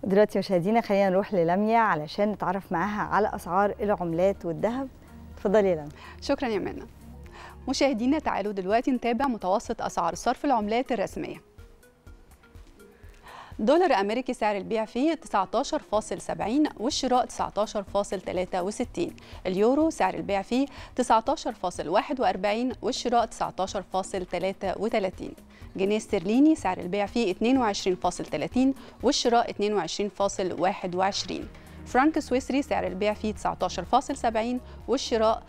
ودلوقتي مشاهدينا خلينا نروح للميا علشان نتعرف معاها على اسعار العملات والذهب اتفضلي يا لميا شكرا يا منى مشاهدينا تعالوا دلوقتي نتابع متوسط اسعار صرف العملات الرسميه دولار امريكي سعر البيع فيه 19.70 والشراء 19.63 اليورو سعر البيع فيه 19.41 والشراء 19.33 جنيه استرليني سعر البيع فيه 22.30 والشراء 22.21 فرانك سويسري سعر البيع فيه 19.70 والشراء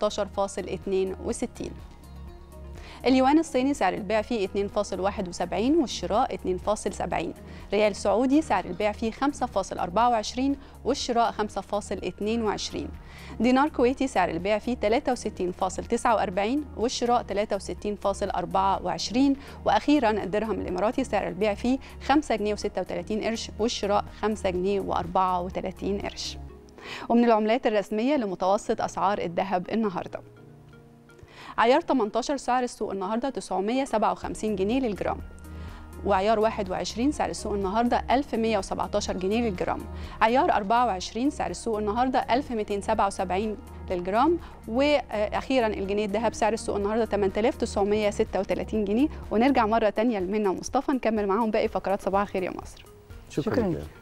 19.62 اليوان الصيني سعر البيع فيه 2.71 والشراء 2.70 ريال سعودي سعر البيع فيه 5.24 والشراء 5.22 دينار كويتي سعر البيع فيه 63.49 والشراء 63.24 واخيرا الدرهم الاماراتي سعر البيع فيه 5 جنيه و36 قرش والشراء 5 جنيه و34 قرش ومن العملات الرسميه لمتوسط اسعار الذهب النهارده عيار 18 سعر السوق النهارده 957 جنيه للجرام وعيار 21 سعر السوق النهارده 1117 جنيه للجرام عيار 24 سعر السوق النهارده 1277 للجرام واخيرا الجنيه الذهب سعر السوق النهارده 8936 جنيه ونرجع مره ثانيه لمنى ومصطفى نكمل معاهم باقي فقرات صباح الخير يا مصر شكراً. شكرا, شكرا.